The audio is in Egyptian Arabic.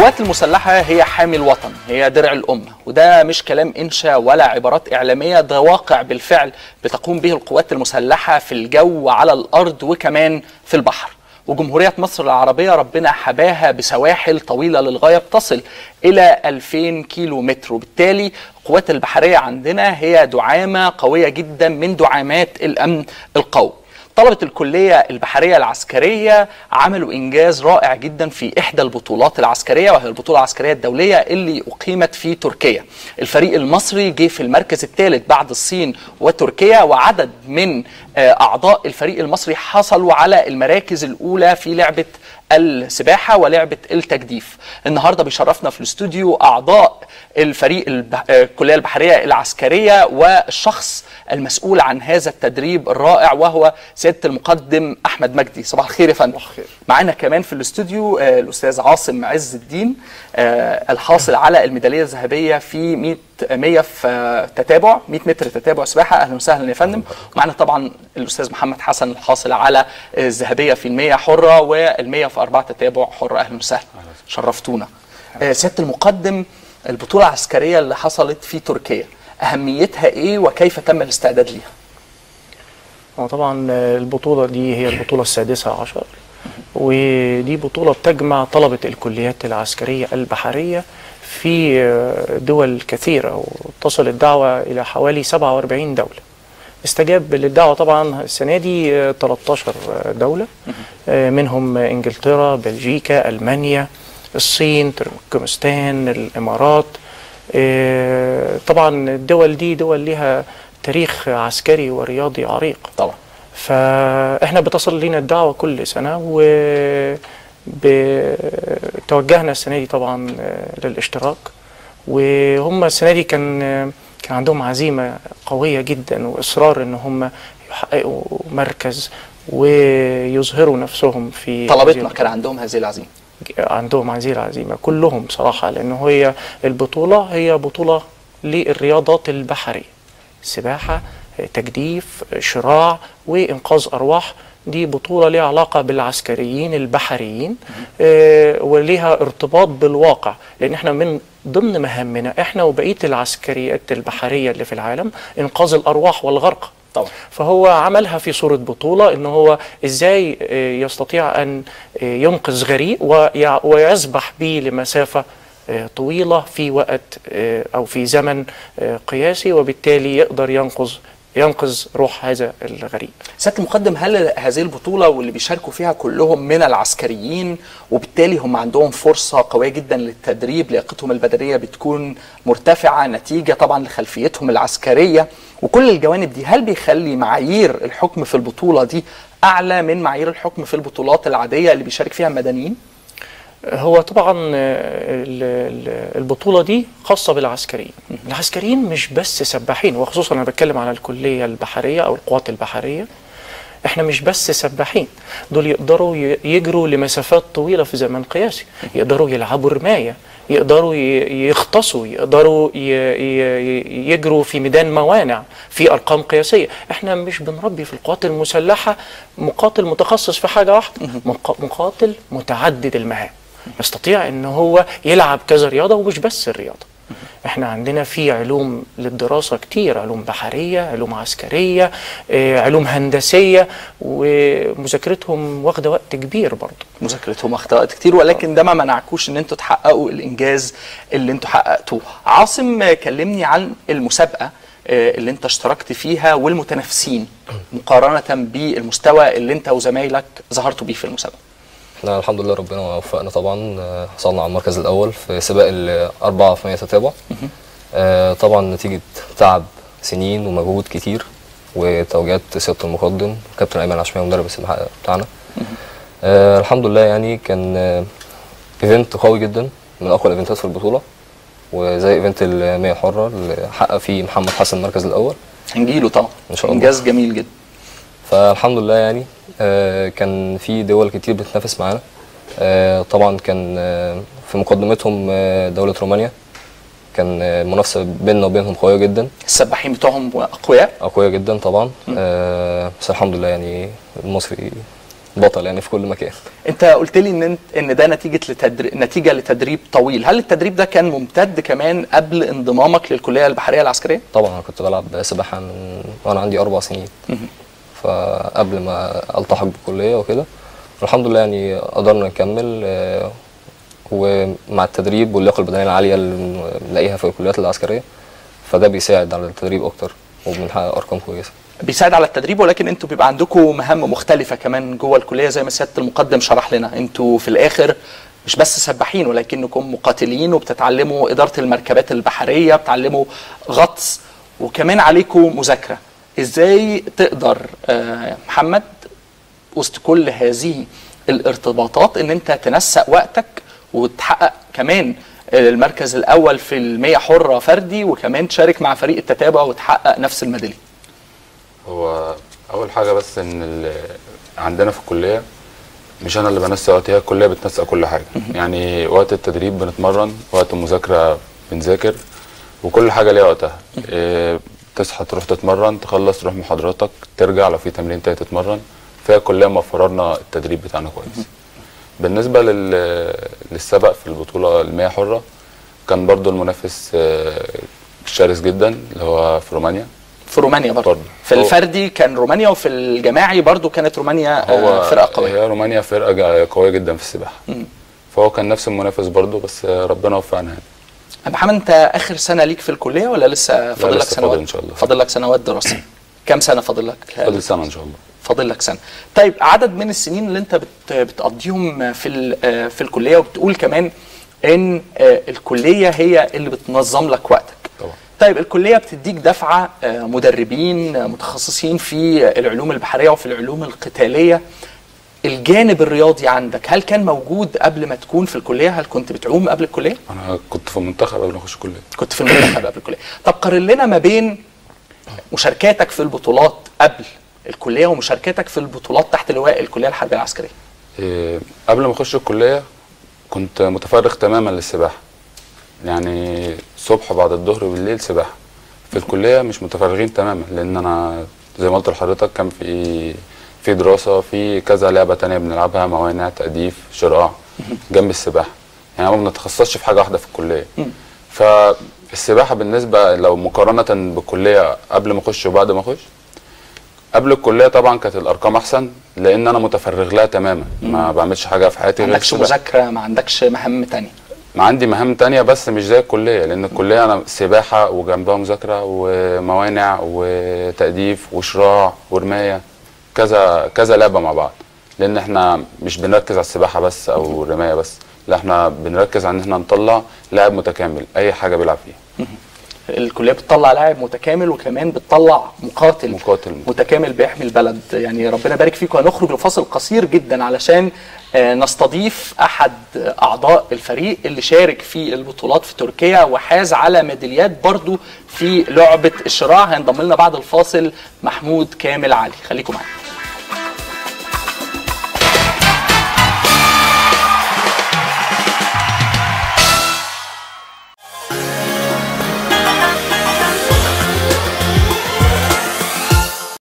القوات المسلحة هي حامي الوطن هي درع الأمة وده مش كلام إنشاء ولا عبارات إعلامية ده واقع بالفعل بتقوم به القوات المسلحة في الجو وعلى الأرض وكمان في البحر وجمهورية مصر العربية ربنا حباها بسواحل طويلة للغاية بتصل إلى 2000 كيلو متر وبالتالي القوات البحرية عندنا هي دعامة قوية جدا من دعامات الأمن القومي طلبة الكلية البحرية العسكرية عملوا إنجاز رائع جدا في إحدى البطولات العسكرية وهي البطولة العسكرية الدولية اللي أقيمت في تركيا الفريق المصري جه في المركز الثالث بعد الصين وتركيا وعدد من أعضاء الفريق المصري حصلوا على المراكز الأولى في لعبة السباحة ولعبة التجديف النهاردة بيشرفنا في الاستوديو أعضاء الفريق البح... الكلية البحرية العسكرية والشخص المسؤول عن هذا التدريب الرائع وهو سيادة المقدم أحمد مجدي صباح الخير يا فندم معانا كمان في الاستوديو آه الأستاذ عاصم عز الدين آه الحاصل على الميدالية الذهبية في 100 100 في تتابع 100 متر تتابع سباحة أهلا وسهلا يا فندم معنا طبعا الأستاذ محمد حسن الحاصل على الذهبية في المية حرة والمية في أربعة تتابع حرة أهلا وسهلا شرفتونا آه سيادة المقدم البطولة العسكرية اللي حصلت في تركيا أهميتها إيه وكيف تم الاستعداد ليها؟ طبعا البطولة دي هي البطولة السادسة عشر ودي بطولة بتجمع طلبة الكليات العسكرية البحرية في دول كثيرة وتصل الدعوة إلى حوالي 47 دولة استجاب للدعوة طبعا السنة دي 13 دولة منهم إنجلترا بلجيكا ألمانيا الصين تركمستان الإمارات طبعا الدول دي دول لها تاريخ عسكري ورياضي عريق طبعا فاحنا بتصل لنا الدعوه كل سنه و توجهنا السنه دي طبعا للاشتراك وهم السنه دي كان كان عندهم عزيمه قويه جدا واصرار ان هم يحققوا مركز ويظهروا نفسهم في طلبتنا كان عندهم هذه العزيمه عندهم هذه العزيمه كلهم بصراحه لان هي البطوله هي بطوله للرياضات البحريه سباحة تجديف شراع وإنقاذ أرواح دي بطولة لها علاقة بالعسكريين البحريين آه وليها ارتباط بالواقع لأن احنا من ضمن مهامنا احنا وبقية العسكريات البحرية اللي في العالم إنقاذ الأرواح والغرق طبعا. فهو عملها في صورة بطولة ان هو ازاي يستطيع ان ينقذ غريق ويسبح به لمسافة طويلة في وقت أو في زمن قياسي وبالتالي يقدر ينقذ ينقذ روح هذا الغريق سيادة المقدم هل هذه البطولة واللي بيشاركوا فيها كلهم من العسكريين وبالتالي هم عندهم فرصة قوية جدا للتدريب لياقتهم البدنية بتكون مرتفعة نتيجة طبعا لخلفيتهم العسكرية وكل الجوانب دي هل بيخلي معايير الحكم في البطولة دي أعلى من معايير الحكم في البطولات العادية اللي بيشارك فيها المدنيين؟ هو طبعا البطوله دي خاصه بالعسكريين العسكريين مش بس سباحين وخصوصا انا بتكلم على الكليه البحريه او القوات البحريه احنا مش بس سباحين دول يقدروا يجروا لمسافات طويله في زمن قياسي يقدروا يلعبوا رمايه يقدروا يغطسوا يقدروا يجروا في ميدان موانع في ارقام قياسيه احنا مش بنربي في القوات المسلحه مقاتل متخصص في حاجه واحده مقاتل متعدد المهام يستطيع ان هو يلعب كذا رياضه ومش بس الرياضه احنا عندنا في علوم للدراسه كتير علوم بحريه علوم عسكريه علوم هندسيه ومذاكرتهم واخده وقت كبير برضه مذاكرتهم واخده وقت كتير ولكن ده ما منعكوش ان انتوا تحققوا الانجاز اللي انتوا حققتوه عاصم كلمني عن المسابقه اللي انت اشتركت فيها والمتنافسين مقارنه بالمستوى اللي انت وزمايلك ظهرتوا بيه في المسابقه احنا الحمد لله ربنا وفقنا طبعا حصلنا على المركز الاول في سباق الاربعه في 100 تتابع آه طبعا نتيجه تعب سنين ومجهود كتير وتوجيهات سياده المقدم كابتن ايمن عشماوي مدرب السباحه بتاعنا آه الحمد لله يعني كان آه ايفنت قوي جدا من اقوى الايفنتات في البطوله وزي ايفنت ال 100 حره اللي حقق فيه محمد حسن المركز الاول هنجيله طبعا ان شاء الله انجاز جميل جدا فالحمد لله يعني آه كان في دول كتير بتنافس معانا آه طبعا كان آه في مقدمتهم دولة رومانيا كان المنافسة بيننا وبينهم قوية جدا السباحين بتوعهم أقوياء أقوياء جدا طبعا بس الحمد لله يعني المصري بطل يعني في كل مكان انت قلت لي ان انت ان ده نتيجه لتدري... نتيجه لتدريب طويل هل التدريب ده كان ممتد كمان قبل انضمامك للكليه البحريه العسكريه طبعا انا كنت بلعب سباحه من وانا عندي اربع سنين فقبل ما التحق بالكليه وكده الحمد لله يعني قدرنا نكمل آه، ومع التدريب واللياقه البدنيه العاليه اللي بنلاقيها في الكليات العسكريه فده بيساعد على التدريب اكتر وبنحقق ارقام كويسه بيساعد على التدريب ولكن انتوا بيبقى عندكم مهام مختلفه كمان جوه الكليه زي ما سياده المقدم شرح لنا انتوا في الاخر مش بس سباحين ولكنكم مقاتلين وبتتعلموا اداره المركبات البحريه بتعلموا غطس وكمان عليكم مذاكره ازاي تقدر آه، محمد وسط كل هذه الارتباطات ان انت تنسق وقتك وتحقق كمان المركز الاول في المية حره فردي وكمان تشارك مع فريق التتابع وتحقق نفس الميداليه هو اول حاجه بس ان ال- عندنا في الكليه مش انا اللي بنسق وقتي هي الكليه بتنسق كل حاجه يعني وقت التدريب بنتمرن وقت المذاكره بنذاكر وكل حاجه ليها وقتها إيه، تصحى تروح تتمرن تخلص تروح محاضراتك ترجع لو في تمرين تاني تتمرن فهي الكليه موفره لنا التدريب بتاعنا كويس بالنسبه لل... للسبق في البطوله المياه حره كان برضو المنافس آه، شرس جدا اللي هو في رومانيا في رومانيا برضه برضه. في هو- الفردي كان رومانيا وفي الجماعي برضه كانت رومانيا هو آه، فرقه قويه هي رومانيا فرقه جا- قويه جدا في السباحه فهو كان نفس المنافس برضو بس آه، ربنا وفقنا يعني محمد انت اخر سنه ليك في الكليه ولا لسه فاضل لك لسه سنوات فاضل إن شاء الله. فاضل لك سنوات دراسه كم سنه فاضل لك فاضل سنه ان شاء الله فاضل لك سنه طيب عدد من السنين اللي انت بت بتقضيهم في ال- آه، في الكليه وبتقول كمان ان آه، الكليه هي اللي بتنظم لك وقتك طبعا. طيب الكليه بتديك دفعه آه، مدربين آه، متخصصين في العلوم البحريه وفي العلوم القتاليه الجانب الرياضي عندك هل كان موجود قبل ما تكون في الكليه هل كنت بتعوم قبل الكليه انا كنت في المنتخب قبل ما اخش الكليه كنت في المنتخب قبل الكليه طب قارن لنا ما بين مشاركاتك في البطولات قبل الكليه ومشاركاتك في البطولات تحت لواء الكليه الحربيه العسكريه إيه، قبل ما اخش الكليه كنت متفرغ تماما للسباحه يعني صبح بعد الظهر بالليل سباحه في الكليه مش متفرغين تماما لان انا زي ما قلت لحضرتك كان في في دراسه في كذا لعبه تانية بنلعبها موانع تأديف شراع جنب السباحه يعني ما بنتخصصش في حاجه واحده في الكليه فالسباحه بالنسبه لو مقارنه بالكليه قبل ما اخش وبعد ما اخش قبل الكليه طبعا كانت الارقام احسن لان انا متفرغ لها تماما ما بعملش حاجه في حياتي ما غير عندكش السباحة. مذاكره ما عندكش مهام تانية ما عندي مهام تانية بس مش زي الكلية لأن الكلية أنا سباحة وجنبها مذاكرة وموانع وتأديف وشراع ورماية كذا كذا لعبة مع بعض لأن احنا مش بنركز على السباحة بس أو الرماية بس لا احنا بنركز على إن احنا نطلع لاعب متكامل أي حاجة بيلعب فيها الكليه بتطلع لاعب متكامل وكمان بتطلع مقاتل مقاتل. متكامل بيحمي البلد يعني ربنا يبارك فيكم هنخرج لفاصل قصير جدا علشان آه، نستضيف احد اعضاء الفريق اللي شارك في البطولات في تركيا وحاز على ميداليات برضو في لعبه الشراع هينضم لنا بعد الفاصل محمود كامل علي خليكم معانا